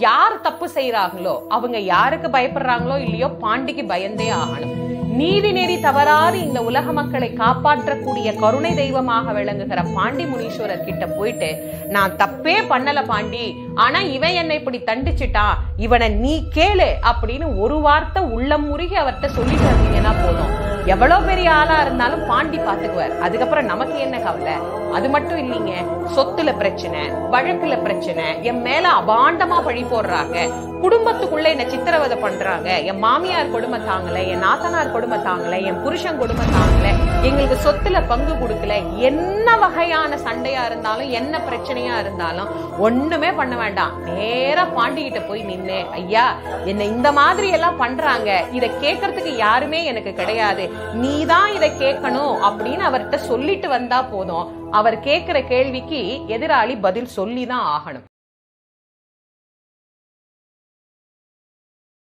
யார் தப்பு செய்யறாங்களோ அவங்க யாருக்கு பயப்படுறாங்களோ இல்லையோ பாண்டிக்கு பயந்தே ஆகணும் நீதி நெறி தவறாது இந்த உலக மக்களை காப்பாற்றக்கூடிய கருணை தெய்வமாக விளங்குகிற பாண்டி முனீஸ்வரர் கிட்ட போயிட்டு நான் தப்பே பண்ணல பாண்டி ஆனா இவன் என்னை இப்படி தண்டிச்சிட்டான் இவனை நீ கேளு அப்படின்னு ஒரு வார்த்தை உள்ளம் முருகி அவர்கிட்ட சொல்லிட்டு வந்தீங்கன்னா போதும் எவ்வளவு பெரிய ஆளா இருந்தாலும் பாண்டி பாத்துக்குவார் அதுக்கப்புறம் நமக்கு என்ன கவலை அது மட்டும் இல்லைங்க சொத்துல பிரச்சனை வழக்குல பிரச்சனை என் மேல அபாண்டமா பழி போடுறாங்க குடும்பத்துக்குள்ள என்ன சித்திரவதை பண்றாங்க என் மாமியார் கொடுமை தாங்கல என் நாத்தனார் கொடுமை தாங்கல என் புருஷன் கொடுமை தாங்கல எங்களுக்கு சொத்துல பங்கு கொடுக்கல என்ன வகையான சண்டையா இருந்தாலும் என்ன பிரச்சனையா இருந்தாலும் ஒண்ணுமே பண்ண வேண்டாம் நேரா பாண்டிகிட்ட போய் நின்னு ஐயா என்ன இந்த மாதிரி எல்லாம் பண்றாங்க இத கேட்கறதுக்கு யாருமே எனக்கு கிடையாது நீ தான் இதை கேட்கணும் அப்படின்னு அவர்கிட்ட சொல்லிட்டு வந்தா போதும் அவர் கேட்கிற கேள்விக்கு எதிராளி பதில் சொல்லி தான் ஆகணும்